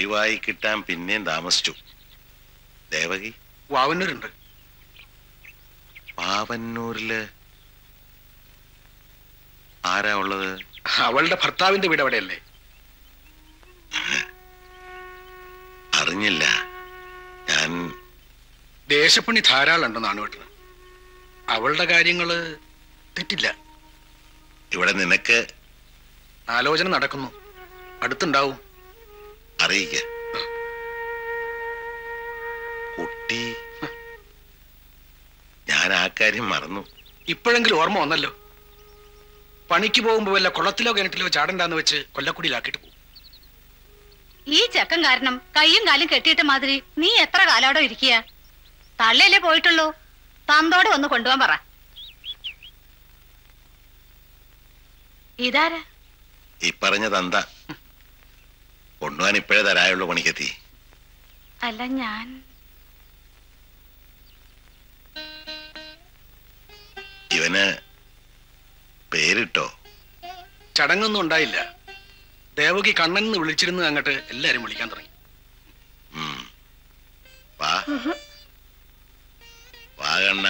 ഒഴിവായി കിട്ടാൻ പിന്നെയും താമസിച്ചു ദേവകി വാവന്നൂരുണ്ട് പാവന്നൂരില് ആരാ ഉള്ളത് അവളുടെ ഭർത്താവിന്റെ വീട് അവിടെയല്ലേ അറിഞ്ഞില്ല ഞാൻ ദേശപ്പണി ധാരാളം ഉണ്ട് നാണുവേട്ടന് അവളുടെ കാര്യങ്ങള് തെറ്റില്ല ഇവിടെ നിനക്ക് ആലോചന നടക്കുന്നു അടുത്തുണ്ടാവും അറിയിക്ക കുട്ടി ഞാൻ ആ കാര്യം മറന്നു ഇപ്പോഴെങ്കിലും ഓർമ്മ വന്നല്ലോ പണിക്ക് പോകുമ്പോ വല്ല കുളത്തിലോ കിണറ്റിലോ ചാടണ്ടാന്ന് വെച്ച് കൊല്ലക്കുടിയിലാക്കിയിട്ട് പോകും ഈ ചെക്കൻ കാരണം കയ്യും കാലും കെട്ടിയിട്ട മാതിരി നീ എത്ര കാലാടോ ഇരിക്കുക തള്ളയല്ലേ പോയിട്ടുള്ളൂ തന്തോടെ ഒന്ന് കൊണ്ടുപോകാൻ പറ ഇതാരാ ഈ പറഞ്ഞ തന്ത കൊണ്ടുപോകാൻ ഇപ്പോഴേ തരായുള്ളൂ പണിക്കെത്തി അല്ല ഞാൻ ഇവന് പേരിട്ടോ ചടങ്ങൊന്നും ഉണ്ടായില്ല ദേവകി കണ്ണൻ എന്ന് വിളിച്ചിരുന്ന് അങ്ങോട്ട് എല്ലാരും വിളിക്കാൻ തുടങ്ങി ഉം. വാ വാ കണ്ണ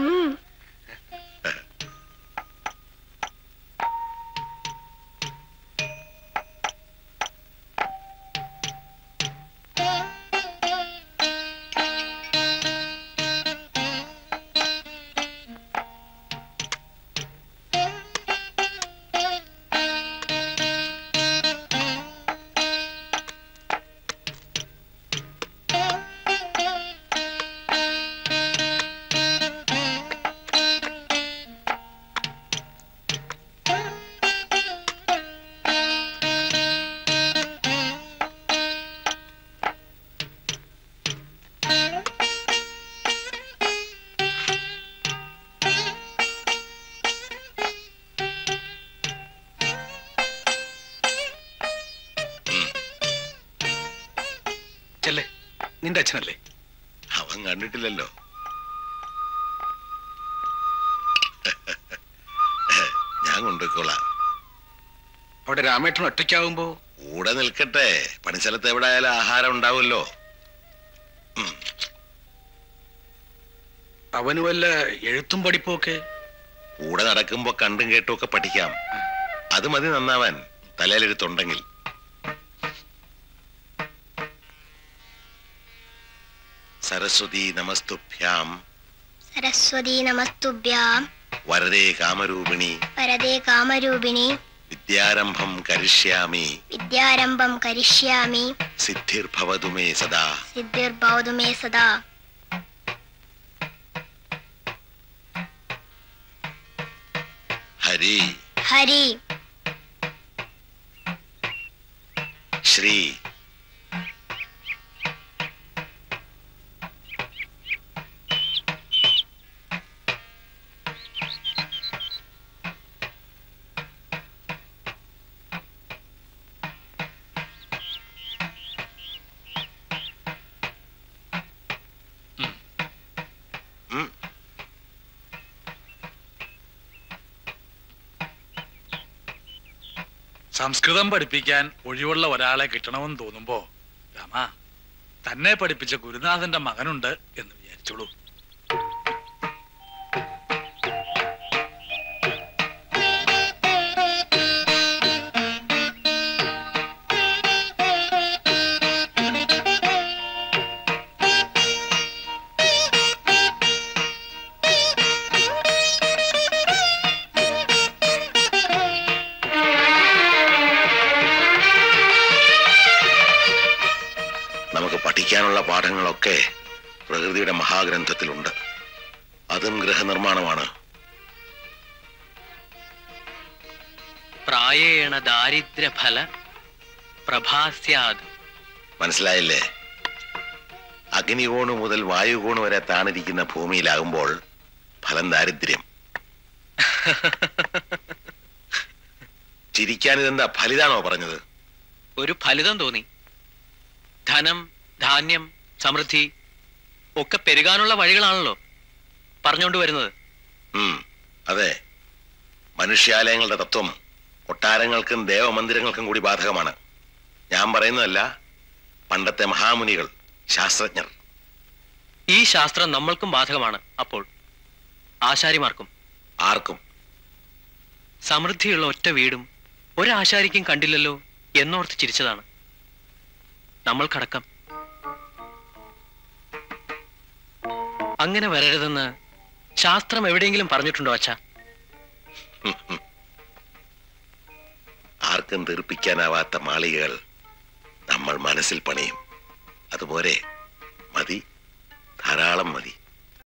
ചെല്ലേ നിന്റെ അച്ഛനല്ലേ അവൻ കണ്ടിട്ടില്ലല്ലോ ഞാൻ കൊണ്ടുപോയിക്കോളാം അവിടെ രാമേട്ടൻ ഒറ്റയ്ക്കാവുമ്പോ കൂടെ നിൽക്കട്ടെ പണിസ്ഥലത്ത് എവിടെ ആയാലും ആഹാരം ഉണ്ടാവുമല്ലോ അവന് വല്ല എഴുത്തും പഠിപ്പും ഒക്കെ കൂടെ നടക്കുമ്പോ കണ്ടും കേട്ടും ഒക്കെ പഠിക്കാം അത് മതി നന്നാവാൻ തലയിലെഴുത്തുണ്ടെങ്കിൽ സരസ്വതി നമസ്തുഭ്യാം സരസ്വതി നമസ്തുഭ്യാം വരദേ കാമരൂപിണി വരദേ കാമരൂപിണി വിദ്യാരംഭം കരിഷ്യാമി വിദ്യാരംഭം കരിഷ്യാമി സിദ്ധിർഭവതു മേ സദാ സിദ്ധിർഭവതു മേ സദാ ഹരി ഹരി ശ്രീ ഉം. സംസ്കൃതം പഠിപ്പിക്കാൻ ഒഴിവുള്ള ഒരാളെ കിട്ടണമെന്ന് തോന്നുമ്പോ രാമ തന്നെ പഠിപ്പിച്ച ഗുരുനാഥന്റെ മകനുണ്ട് എന്ന് വിചാരിച്ചോളൂ നമുക്ക് പഠിക്കാനുള്ള പാഠങ്ങളൊക്കെ പ്രകൃതിയുടെ മഹാഗ്രന്ഥത്തിലുണ്ട് അതും ഗൃഹനിർമ്മാണമാണ് പ്രായേണ ദാരിദ്ര്യഫല പ്രഭാസ്യാത് മനസ്സിലായില്ലേ അഗ്നികോണ് മുതൽ വായുകോണ് വരെ താണിരിക്കുന്ന ഭൂമിയിലാകുമ്പോൾ ഫലം ദാരിദ്ര്യം ചിരിക്കാൻ ഇതെന്താ ഫലിതാണോ പറഞ്ഞത് ഒരു ഫലിതം തോന്നി ധനം ധാന്യം സമൃദ്ധി ഒക്കെ പെരുകാനുള്ള വഴികളാണല്ലോ പറഞ്ഞുകൊണ്ട് വരുന്നത് ഉം, അതെ മനുഷ്യാലയങ്ങളുടെ തത്വം കൊട്ടാരങ്ങൾക്കും ദേവമന്ദിരങ്ങൾക്കും കൂടി ബാധകമാണ് ഞാൻ പറയുന്നതല്ല പണ്ടത്തെ മഹാമുനികൾ ശാസ്ത്രജ്ഞർ ഈ ശാസ്ത്രം നമ്മൾക്കും ബാധകമാണ് അപ്പോൾ ആശാരിമാർക്കും ആർക്കും സമൃദ്ധിയുള്ള ഒറ്റ വീടും ഒരാശാരിക്കും കണ്ടില്ലല്ലോ എന്നോർത്ത് ചിരിച്ചതാണ് നമ്മൾക്കടക്കം അങ്ങനെ വരരുതെന്ന് ശാസ്ത്രം എവിടെയെങ്കിലും പറഞ്ഞിട്ടുണ്ടോ അച്ഛാ ആർക്കും തീർപ്പിക്കാനാവാത്ത മാളികകൾ നമ്മൾ മനസ്സിൽ പണിയും അതുപോലെ മതി ധാരാളം മതി